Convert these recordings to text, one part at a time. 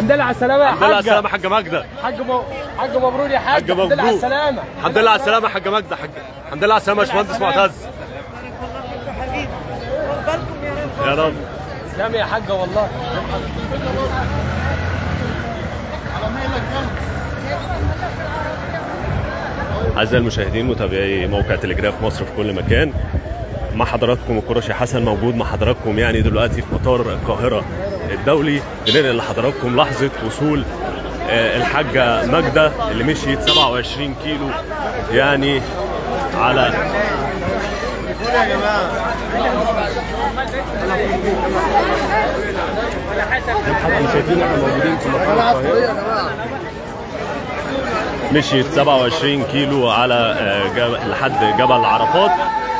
الحمد لله على السلامه يا الحمد لله على السلامه حاج حاجه ماجده حاج م... حاج مبروك يا حاج حاج الحمد لله على مبروك. السلامه الحمد لله على السلامه يا حاجه ماجده حاج الحمد لله على السلامه يا باشمهندس معتز يا رب تسلمي يا حاجه والله أعزائي المشاهدين متابعي موقع تلجراف مصر في كل مكان مع حضراتكم القرشي حسن موجود مع حضراتكم يعني دلوقتي في مطار القاهرة الدولي بننقل لحضراتكم لحظة وصول آه، الحاجة ماجدة اللي مشيت 27 كيلو يعني على شايفين احنا موجودين في مطار القاهرة مشيت 27 كيلو على آه، جب- لحد جبل عرفات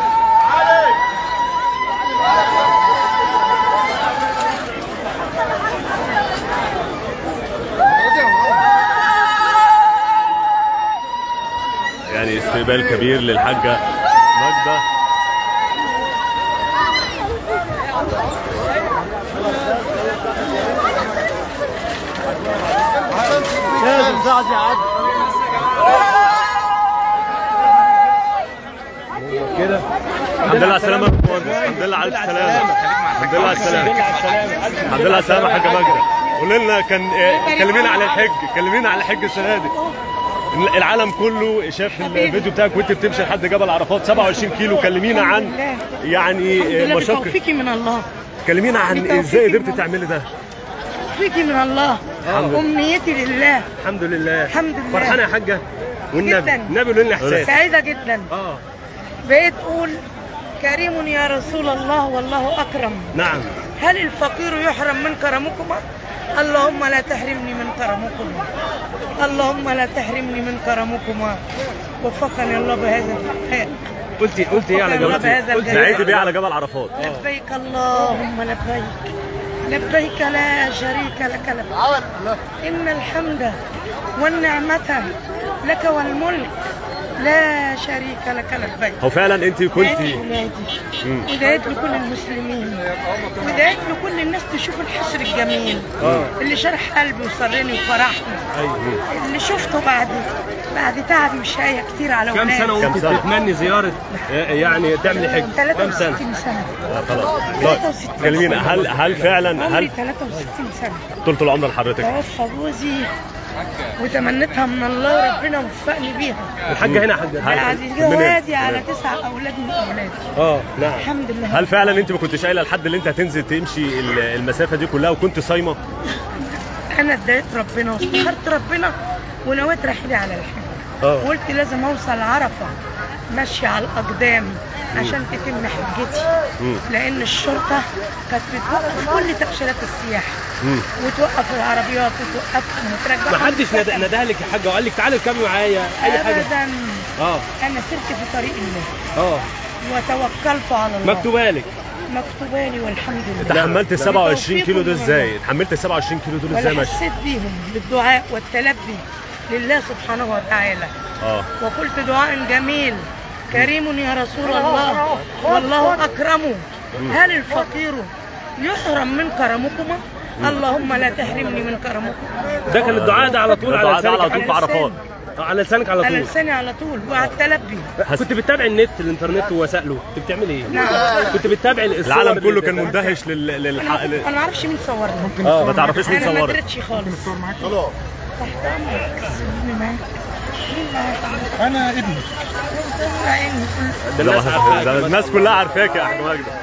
يعني استقبال كبير للحاجة ماجدة لازم سعد يعدي كده الحمد لله على السلامة يا باشمهندس. الحمد لله على السلامة الحمد لله على السلامة الحمد لله على السلامة يا حاجة ماجدة قول لنا كان آه، كلمينا على الحج كلمينا على الحج السنة دي العالم كله شاف الفيديو بتاعك وانت بتمشي لحد جبل عرفات 27 كيلو كلمينا عن يعني آه، الحمد لله مشقة بتوفيقي من الله كلمينا عن بتوفيق ازاي من قدرت الله. تعملي ده توفيقي من الله امنيتي لله الحمد لله الحمد لله. فرحانة يا حاجة والنبي جداً. النبي قول لنا احساس سعيده جدا اه بقيت اقول كريم يا رسول الله والله اكرم نعم هل الفقير يحرم من كرمكما اللهم لا تحرمني من كرمكما اللهم لا تحرمني من كرمكما وفقني الله بهذا الحال قلتي قلتي ايه على وفقني الله جوازي بهذا دعيتي الجلال بيه على جبل عرفات لبيك اللهم لبيك لبيك لا شريك لك لبيك إن الحمد والنعمة لك والملك لا شريك لك لبيك هو فعلا انت ودعيت كنت لولادي ودعيت لكل المسلمين ودعيت لكل الناس تشوف الحشر الجميل اللي شرح قلبي وسرني وفرحني اللي شفته بعد بعد تعبي وشقاية كتير على كم ولادي سنه وانت كم سنة؟ بتتمني زياره يعني تعملي حج كم سنه 63 سنة خلاص 63 كلمينا هل هل فعلا عمري هل 63 سنة طولة العمر لحضرتك توفى جوزي وتمنيتها من الله ربنا وفقني بيها الحاجه هنا يا حاجه بعد منين؟ جوازي على منين؟ تسع اولاد من اولادي اه نعم الحمد لله هل فعلا انت ما كنتش قايله لحد اللي انت هتنزل تمشي ال- المسافه دي كلها وكنت صايمه انا اديت ربنا واستخرت ربنا ونويت رحيلي على الحج اه وقلت لازم اوصل عرفه ماشيه على الاقدام عشان تتم حجتي لان الشرطه كانت بتوقف كل تاشيرات السياحه وتوقف العربيات وتوقفهم وترجعهم ما حدش ند- ندهلك يا حاجه وقال لك تعالي اركبي معايا اي حاجه ابدا اه انا سرت في طريق الله اه وتوكلت على الله مكتوبه لك مكتوبه لي والحمد لله تحملت ال 27 توفيق كيلو دول من ازاي تحملت ال 27 كيلو دول ازاي ولا ماشي حسيت بيهم بالدعاء والتلبي لله سبحانه وتعالى اه وقلت دعاء جميل كريم يا رسول الله والله أكرم هل الفقير يحرم من كرمكما اللهم لا تحرمني من كرمكما ده كان الدعاء ده على طول على الدعاء ده لسانك على طول في عرفات آه، على لسانك على على طول لساني على طول وعلى التلبي كنت بتتابع النت الانترنت ووسائله كنت بتعملي ايه؟ نعم. كنت بتتابع الصور العالم كله اللي- كان مندهش لل... للح... أنا ل... أنا ما أعرفش مين صورني اه ما تعرفيش مين أنا ما صورك درتش خالص تحت أمرك مين معاك؟ مين معاك؟ انا ابني عيني كل- ده الناس عارفاك. ده الناس كلها عارفاك يا حاج ماجد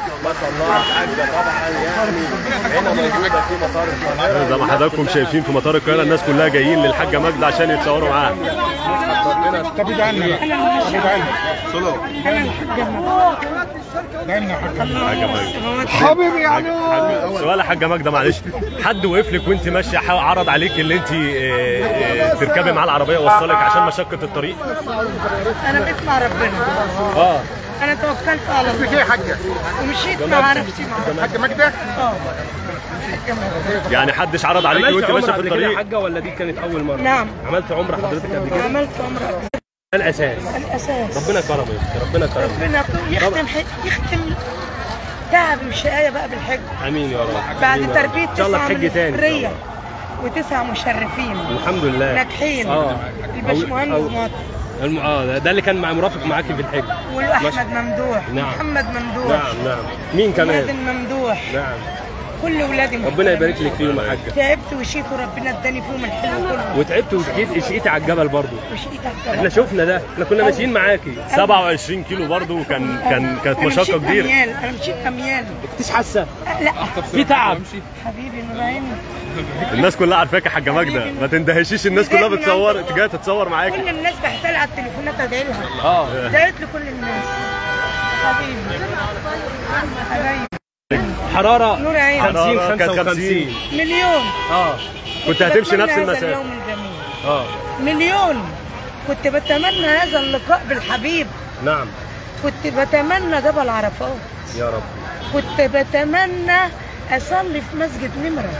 زي ما حضراتكم شايفين في مطار القاهره الناس كلها جايين للحاجه ماجده عشان يتصوروا معاها طب ادعي لنا بقى طب ادعي لنا ادعي لنا يا حاج حبيبي يعني حاج- سؤال يا حاجه ماجده معلش حد وقف لك وانت ماشيه حا- عرض عليك اللي انت آه، آه، تركبي معاه العربيه وصلك عشان مشقه الطريق أنا بقيت مع ربنا اه أنا توكلت على اسمك ايه الله يا حاجه؟ ومشيت مع نفسي مع حاجه ماجده؟ اه يعني حدش عرض عليك عملت وانت عمره ماشيه في قبل كده يا الطريق حاجه ولا دي كانت اول مره؟ نعم. عملت عمره حضرتك قبل كده؟ عملت عمره ده الاساس الاساس ربنا كرمك ربنا كرمك ربنا يختم حي- يختم تعب وشقايه بقى بالحج امين يا رب بعد آمين يا رب. تربيه ان شاء الله تسعه تحج من تاني إن شاء السريه الله. وتسع مشرفين الحمد لله ناجحين اه الباشمهندس أو- مطر الم... اه ده- ده اللي كان مع مرافق معاكي في الحج والاحمد ممدوح نعم. محمد ممدوح نعم نعم مين كمان مازن ممدوح نعم كل ولادي ربنا محترمين. يبارك لك فيهم يا حاجه تعبت وشيت وربنا اداني فيهم الحلو كله وتعبت وشقيت شقيتي على الجبل برضو وشيت احنا شفنا ده احنا كنا ماشيين معاكي 27 كيلو برضه وكان كان كانت أنا مشقه مشيت كبيره اميال انا مشيت اميال كنتش حاسه أه، لا في تعب حبيبي نور عيني الناس كلها عارفاك يا حاجه ماجده ما تندهشيش الناس كلها بتصور جايه تتصور معاك كل الناس بحتال على التليفونات ادعي لها اه دعيت لكل الناس حبيبي حبايبي حراره نور عيني 50 حرارة كانت 55 مليون اه كنت هتمشي بتمنى نفس هذا المسافه اليوم الجميل اه مليون كنت بتمنى هذا اللقاء بالحبيب نعم كنت بتمنى جبل عرفات يا رب كنت بتمنى اصلي في مسجد نمره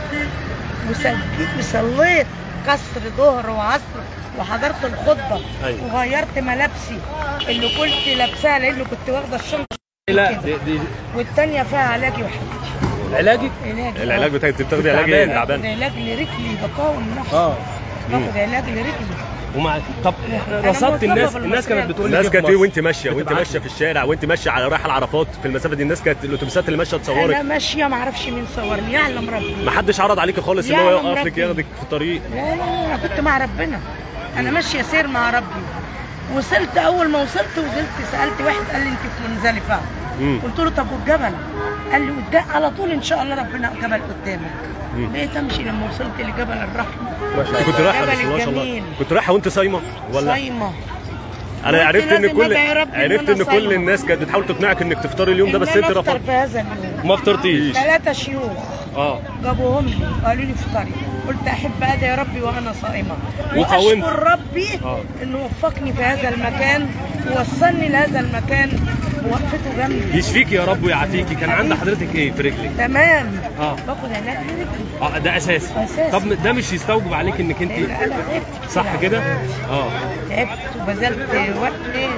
وسجدت وصليت قصر ظهر وعصر وحضرت الخطبه أيوة. وغيرت ملابسي اللي كنت لابساها لانه كنت واخده الشنطه لا كده. دي, دي والتانيه فيها علاجي وحاجتي علاجك علاج العلاج بتاعك انت بتاخدي علاج ايه تعبان. باخد تعبان علاج لرجلي بقاوم نفسي اه باخد علاج لرجلي ومع طب رصدت مرتبطة الناس بالمصرية. الناس كانت بتقول لي الناس كيف كانت ايه مصر؟ وانت ماشيه وانت بتبعت ماشيه لي. في الشارع وانت ماشيه على رايحه العرفات في المسافه دي الناس كانت الاتوبيسات اللي ماشيه انا تصورك ماشيه ما اعرفش مين صورني يعلم ربي ما حدش عرض عليك خالص ان هو يعلم يوقف لك ربي. ياخدك في الطريق لا لا لا انا كنت مع ربنا انا ماشيه سير مع ربي وصلت اول ما وصلت وصلت سالت واحد قال لي انت في منزلفه مم. قلت له طب والجبل قال لي قدام على طول ان شاء الله ربنا جبل قدامك بقيت امشي لما وصلت لجبل الرحمه انت كنت رايحه جبل بس ما شاء الله الجميل. كنت رايحه وانت صايمه ولا صايمه انا قلت عرفت ان لازم كل أدعي ربي إن عرفت أنا ان كل صايمة. الناس كانت بتحاول تقنعك انك تفطري اليوم ده بس إن انت أنا أفطر رفضت في هذا اليوم ما فطرتيش ثلاثة شيوخ اه جابوهم لي قالوا لي افطري قلت احب ادعي ربي وانا صائمه وقاومت. واشكر ربي آه. انه وفقني في هذا المكان ووصلني لهذا المكان ووقفته جنبي يشفيكي يا رب ويعافيكي كان عند حضرتك ايه في رجلك تمام آه. باخد علاج لرجلي اه ده اساسي أساسي. طب ده مش يستوجب عليك انك انت لان انا تعبت صح كده اه تعبت وبذلت وقت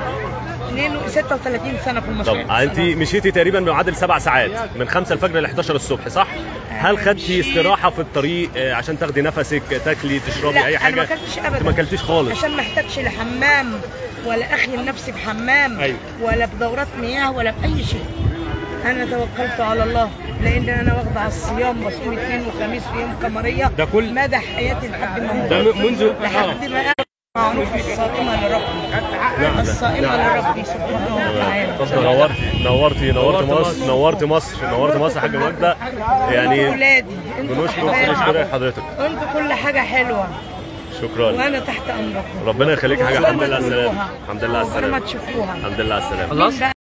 2 36 سنه في طب المستشفى انت مشيتي تقريبا بمعدل سبع ساعات من 5 الفجر ل 11 الصبح صح؟ هل خدتي مشيت. استراحه في الطريق آه، عشان تاخدي نفسك تاكلي تشربي لا اي حاجه؟ انا ما اكلتش ابدا انت ما اكلتيش خالص عشان ما احتاجش لحمام ولا اخي نفسي بحمام أيوة. ولا بدورات مياه ولا باي شيء انا توكلت على الله لان انا واخده على الصيام بصوم اثنين وخميس في يوم قمريه ده كل- مدى حياتي لحد ما اموت ده م- منذ لحد ما أنا معروف الصائمه لربي الصائمه لربي سبحانه وتعالى نورتي نورتي نورت نورت مصر نورت مصر نورت مصر يا حاجه ماجده يعني ولادي انتوا بنشكر حبايبي. بنشكر حضرتك انتوا كل حاجه حلوه شكرا وانا تحت امركم ربنا يخليك يا حاجه الحمد لله على السلامه تشوفوها. الحمد لله على ولما السلامه تشوفوها الحمد لله على السلامه خلاص مين بقى